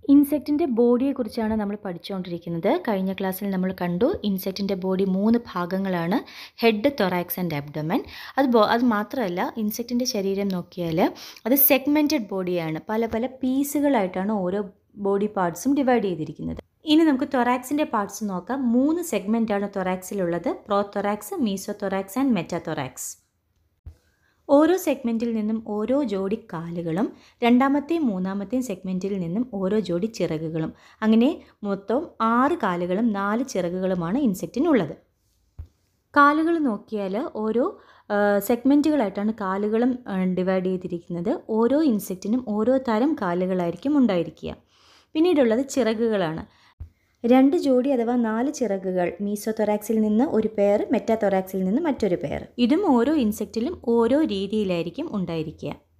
ഇൻസെക്റ്റിൻ്റെ ബോഡിയെക്കുറിച്ചാണ് നമ്മൾ പഠിച്ചുകൊണ്ടിരിക്കുന്നത് കഴിഞ്ഞ ക്ലാസ്സിൽ നമ്മൾ കണ്ടു ഇൻസെക്റ്റിൻ്റെ ബോഡി മൂന്ന് ഭാഗങ്ങളാണ് ഹെഡ് തൊറാക്സ് ആൻഡ് അബ്ഡമൻ അത് ബോ അത് മാത്രമല്ല ഇൻസെക്റ്റിൻ്റെ ശരീരം നോക്കിയാൽ അത് സെഗ്മെൻറ്റഡ് ബോഡിയാണ് പല പല പീസുകളായിട്ടാണ് ഓരോ ബോഡി പാർട്സും ഡിവൈഡ് ചെയ്തിരിക്കുന്നത് ഇനി നമുക്ക് തൊറാക്സിൻ്റെ പാർട്സ് നോക്കാം മൂന്ന് സെഗ്മെൻറ്റാണ് തൊറാക്സിലുള്ളത് prothorax mesothorax and metathorax ഓരോ സെഗ്മെൻറ്റിൽ നിന്നും ഓരോ ജോഡി കാലുകളും രണ്ടാമത്തെയും മൂന്നാമത്തെയും സെഗ്മെൻറ്റിൽ നിന്നും ഓരോ ജോഡി ചിറകുകളും അങ്ങനെ മൊത്തം ആറ് കാലുകളും നാല് ചിറകുകളുമാണ് ഇൻസെക്റ്റിനുള്ളത് കാലുകൾ നോക്കിയാൽ ഓരോ സെഗ്മെൻറ്റുകളായിട്ടാണ് കാലുകളും ഡിവൈഡ് ചെയ്തിരിക്കുന്നത് ഓരോ ഇൻസെക്റ്റിനും ഓരോ തരം കാലുകളായിരിക്കും ഉണ്ടായിരിക്കുക പിന്നീടുള്ളത് ചിറകുകളാണ് രണ്ട് ജോഡി അഥവാ നാല് ചിറകുകൾ മീസോതൊറാക്സിൽ നിന്ന് ഒരു പെയർ മെറ്റാതൊറാക്സിൽ നിന്ന് മറ്റൊരു പെയർ ഇതും ഓരോ ഇൻസെക്റ്റിലും ഓരോ രീതിയിലായിരിക്കും ഉണ്ടായിരിക്കുക